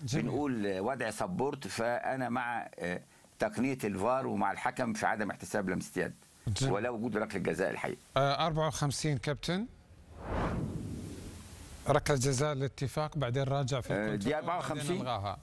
جميل. بنقول وضع سبورت فانا مع آه، تقنيه الفار ومع الحكم في عدم احتساب لمسه يد جميل. ولا وجود ركله جزاء الحقيقه آه 54 كابتن ركله جزاء الاتفاق بعدين راجع في آه، دي الكنترول، 54. بعدين الغاها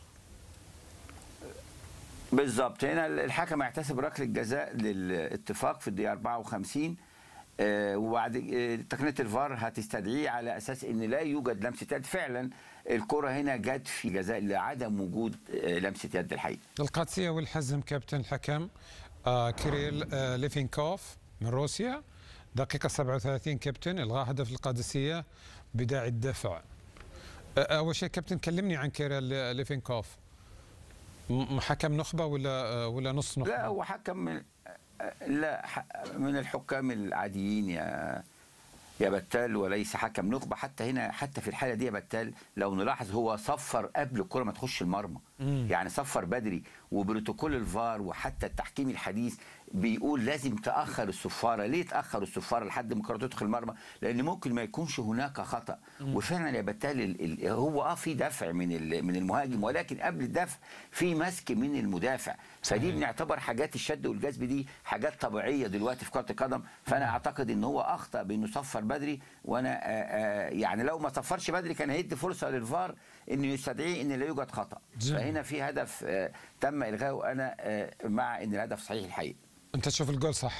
بالظبط هنا الحكم يحتسب ركله جزاء للاتفاق في الدقيقه 54 آه، وبعد آه، تقنيه الفار هتستدعيه على اساس ان لا يوجد لمسه يد فعلا الكره هنا جت في جزاء لعدم وجود آه، لمسه يد الحقيقه القادسيه والحزم كابتن الحكم آه كيريل آه ليفينكوف من روسيا دقيقه 37 كابتن الغاء هدف القادسيه بداعي الدفع آه اول شيء كابتن كلمني عن كيريل ليفينكوف م- حكم نخبه ولا آه ولا نص نخبه لا هو حكم من لا ح- من الحكام العاديين يا يا بتال وليس حكم نخبه حتى هنا حتى في الحاله دي يا بتال لو نلاحظ هو صفر قبل الكره ما تخش المرمى مم. يعني صفر بدري وبروتوكول الفار وحتى التحكيم الحديث بيقول لازم تاخر الصفاره ليه تاخر الصفاره لحد ما الكره تدخل المرمى لان ممكن ما يكونش هناك خطا وفعلا يا بتال ال- ال- هو اه في دفع من ال- من المهاجم ولكن قبل الدفع في مسك من المدافع فدي صحيح. بنعتبر حاجات الشد والجذب دي حاجات طبيعيه دلوقتي في كره القدم فانا اعتقد ان هو اخطا بانه صفر بدري وانا آه، آه، يعني لو ما صفرش بدري كان هيدي فرصه للفار انه يستدعيه ان لا يوجد خطا جميل. فهنا في هدف آه، تم الغائه وانا آه، مع ان الهدف صحيح الحقيقه انت تشوف الجول صح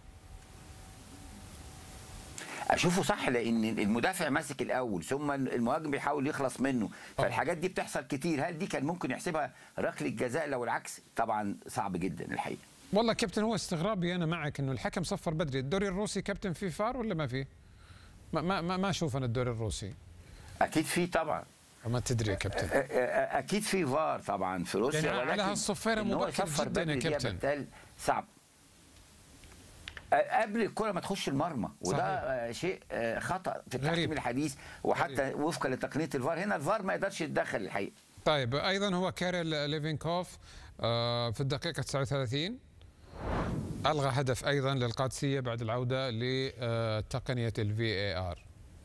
اشوفه صح لان المدافع ماسك الاول ثم المهاجم بيحاول يخلص منه فالحاجات دي بتحصل كتير هل دي كان ممكن يحسبها ركله جزاء لو العكس طبعا صعب جدا الحقيقه والله كابتن هو استغرابي انا معك انه الحكم صفر بدري الدوري الروسي كابتن فيه فار ولا ما فيه ما ما ما, ما اشوف انا الدوري الروسي اكيد في طبعا ما تدري يا كابتن أ- أ- اكيد في فار طبعا في روسيا يعني على ولكن هالصفيرة إن هو مبكر يصفر جداً يا بدري دي كابتن. بالتالي صعب أ- قبل الكره ما تخش المرمى وده صحيح. آه، شيء آه، خطا في غريب. التحكيم الحديث وحتى وفقا لتقنيه الفار هنا الفار ما يقدرش يتدخل الحقيقه طيب ايضا هو كارل ليفينكوف آه، في الدقيقه 39 الغى هدف ايضا للقادسيه بعد العوده لتقنيه الفي اي ار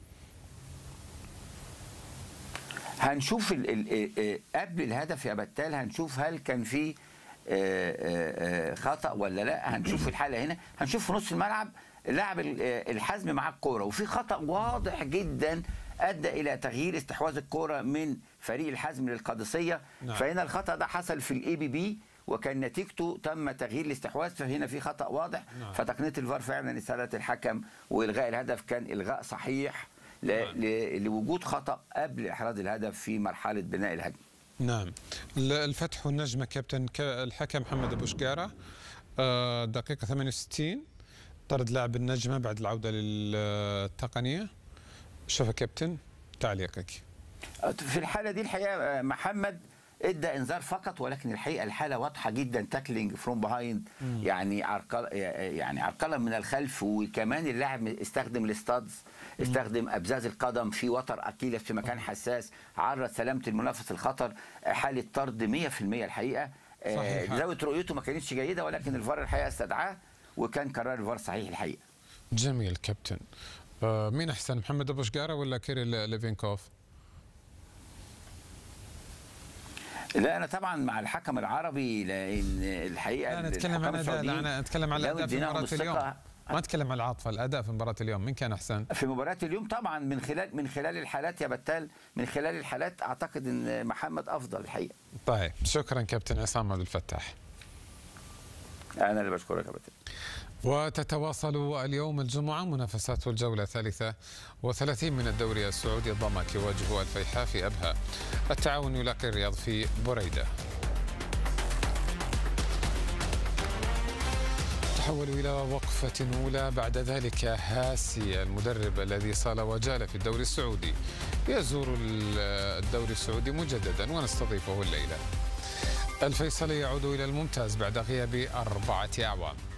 هنشوف ال ال آه، قبل الهدف يا بتال هنشوف هل كان في آه، آه، آه، خطا ولا لا هنشوف في الحاله هنا هنشوف في نص الملعب لاعب ال- آه، الحزم مع الكوره وفي خطا واضح جدا ادى الى تغيير استحواذ الكوره من فريق الحزم للقادسيه نعم. فهنا الخطا ده حصل في الاي بي بي وكان نتيجته تم تغيير الاستحواذ فهنا في خطا واضح نعم. فتقنيه الفار فعلا استدعت الحكم والغاء الهدف كان الغاء صحيح ل- نعم. ل- لوجود خطا قبل احراز الهدف في مرحله بناء الهجمه نعم ال- الفتح والنجمه كابتن ك- الحكم محمد ابو شقاره آه، دقيقه 68 طرد لاعب النجمه بعد العوده للتقنيه شوف يا كابتن تعليقك في الحاله دي الحقيقه آه، محمد ادى انذار فقط ولكن الحقيقه الحاله واضحه جدا تاكلينج فروم بيهايند يعني عرقله يعني عرقله من الخلف وكمان اللاعب استخدم الاستادز استخدم ابزاز القدم في وتر اكيلس في مكان حساس عرض سلامه المنافس الخطر آه، حاله طرد 100% الحقيقه آه، صحيح. زاويه رؤيته ما كانتش جيده ولكن الفار الحقيقه استدعاه وكان قرار الفار صحيح الحقيقه جميل كابتن آه، مين احسن محمد ابو شقاره ولا كيريل ليفينكوف لا انا طبعا مع الحكم العربي لان الحقيقه لا نتكلم عن الحكام اداء لا السعوديين انا اتكلم عن لو الاداء في اديناهم مباراه اليوم الثقة ما اتكلم عن العاطفه الاداء في مباراه اليوم مين كان احسن في مباراة اليوم طبعا من خلال من خلال الحالات يا بتال من خلال الحالات اعتقد ان محمد افضل الحقيقه طيب شكرا كابتن عصام عبد الفتاح انا اللي بشكرك يا بتال وتتواصل اليوم الجمعة منافسات الجولة الثالثة وثلاثين من الدوري السعودي الضمك يواجه الفيحاء في أبها التعاون يلاقي الرياض في بريدة تحول إلى وقفة أولى بعد ذلك هاسي المدرب الذي صال وجال في الدوري السعودي يزور الدوري السعودي مجددا ونستضيفه الليلة الفيصلي يعود إلى الممتاز بعد غياب أربعة أعوام